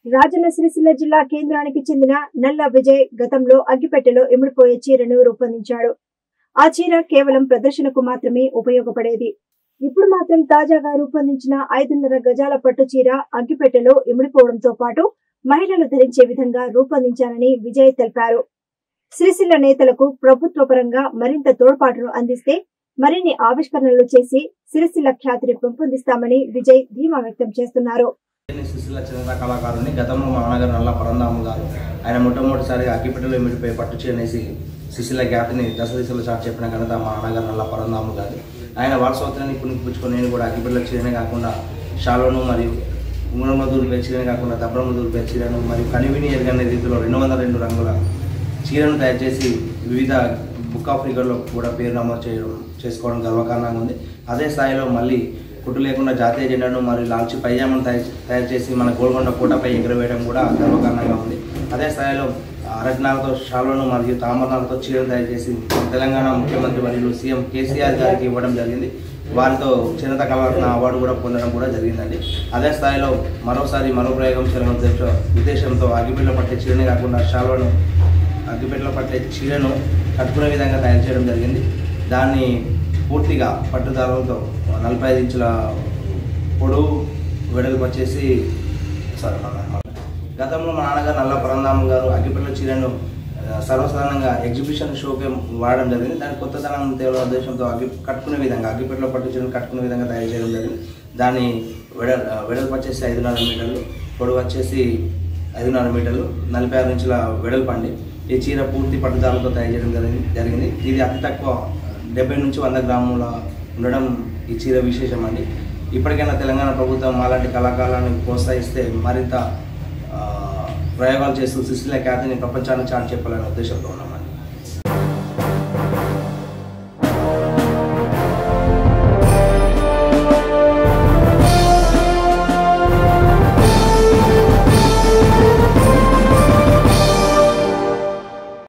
రాజన్న సిరిసిల్ల జిల్లా కేంద్రానికి చెందిన నల్ల విజయ్ గతంలో అగ్గిపెట్టెలో ఇమిడిపోయే చీరను రూపొందించాడు ఆ చీర కేవలం ప్రదర్శనకు మాత్రమే ఉపయోగపడేది ఇప్పుడు మాత్రం తాజాగా రూపొందించిన ఐదున్నర గజాల పట్టు చీర అగ్గిపెట్టెలో ఇమిడిపోవడంతో పాటు మహిళలు ధరించే విధంగా రూపొందించానని విజయ్ తెలిపారు సిరిసిల్ల నేతలకు ప్రభుత్వ పరంగా మరింత తోడ్పాటును అందిస్తే మరిన్ని ఆవిష్కరణలు చేసి సిరిసిల్ల ఖ్యాతిని పెంపొందిస్తామని విజయ్ ధీమా వ్యక్తం చేస్తున్నారు నేను సుశీల చంద్ర కళాకారుని గతంలో మా నాన్నగారు నల్ల పరందాము గారు ఆయన మొట్టమొదటిసారిగా అగ్గిపెట్టెలో మిడిపోయి పట్టు చేనేసి సుశీల ఖ్యాతిని దశ దిశలో చాటు చెప్పిన ఘనత మా నాన్నగారు నల్ల పరందాము గారు ఆయన వారసత్వాన్ని పుణికిపుచ్చుకొని నేను కూడా అగ్గిపెట్టెలో చీరనే కాకుండా షాలోను మరియు ఉంగరంలో దూరిపే చీరనే కాకుండా దబ్బరంలో దూరిపే చీరను మరియు కనివిని ఎరగనే రీతిలో రెండు వందల రెండు రంగుల చీరను తయారు చేసి వివిధ బుక్ ఆఫ్ రికార్డులో కూడా పేరు నమోదు చేయడం చేసుకోవడం గర్వకారణంగా ఉంది అదే స్థాయిలో మళ్ళీ కుట్టు లేకుండా జాతీయ జెండాను మరియు లాల్చి పైజామాను తయారు తయారు చేసి మన గోల్కొండ కోటపై ఎగురవేయడం కూడా గర్వకారణంగా ఉంది అదే స్థాయిలో అరజ్ఞాలతో షాలను మరియు తామరాలతో చీరలు తయారు చేసి మన తెలంగాణ ముఖ్యమంత్రి మరియు సీఎం కేసీఆర్ గారికి ఇవ్వడం జరిగింది వారితో చిన్నత కళారత్న అవార్డు కూడా పొందడం కూడా జరిగిందండి అదే స్థాయిలో మరోసారి మరో ప్రయోగం చేయాలనే ఉద్దేశ ఉద్దేశంతో అగ్గిపెట్టెలో పట్టే చీరనే కాకుండా షాలను అగ్గిపెట్టెలో పట్టే చీరను కట్టుకునే విధంగా తయారు చేయడం జరిగింది దాన్ని పూర్తిగా పట్టుదారులతో నలభై ఐదు ఇంచుల పొడవు వెడల్పు వచ్చేసి సారీ మన మన- గతంలో మా నాన్నగారు నల్ల పరందాము గారు అగ్గిపెట్టెల చీరను ఆ, సర్వసాధారణంగా ఎగ్జిబిషన్ షోకి వాడడం జరిగింది దాని కొత్తదనం తేవడం ఉద్దేశంతో అగ్గి కట్టుకునే విధంగా అగ్గిపెట్టెలో పట్టు చీరను కట్టుకునే విధంగా తయారు చేయడం జరిగింది దాన్ని వెడల్ వెడల్పు వచ్చేసి ఐదున్నర మీటర్లు పొడవు వచ్చేసి ఐదున్నర మీటర్లు నలభై ఆరు ఇంచుల వెడల్పు అండి ఈ చీర పూర్తి పట్టుదారులతో తయారు చేయడం జరిగింది జరిగింది ఇది అతి తక్కువ డెబ్బై నుంచి వంద గ్రాముల ఉండడం ఈ చీర విశేషం అండి ఇప్పటికైనా తెలంగాణ ప్రభుత్వం అలాంటి కళాకారులను ప్రోత్సహిస్తే మరింత ఆ, ప్రయోగాలు చేస్తూ సిసిల ఖ్యాతిని ప్రపంచానికి చాటి చెప్పాలనే ఉద్దేశంతో ఉన్నామండి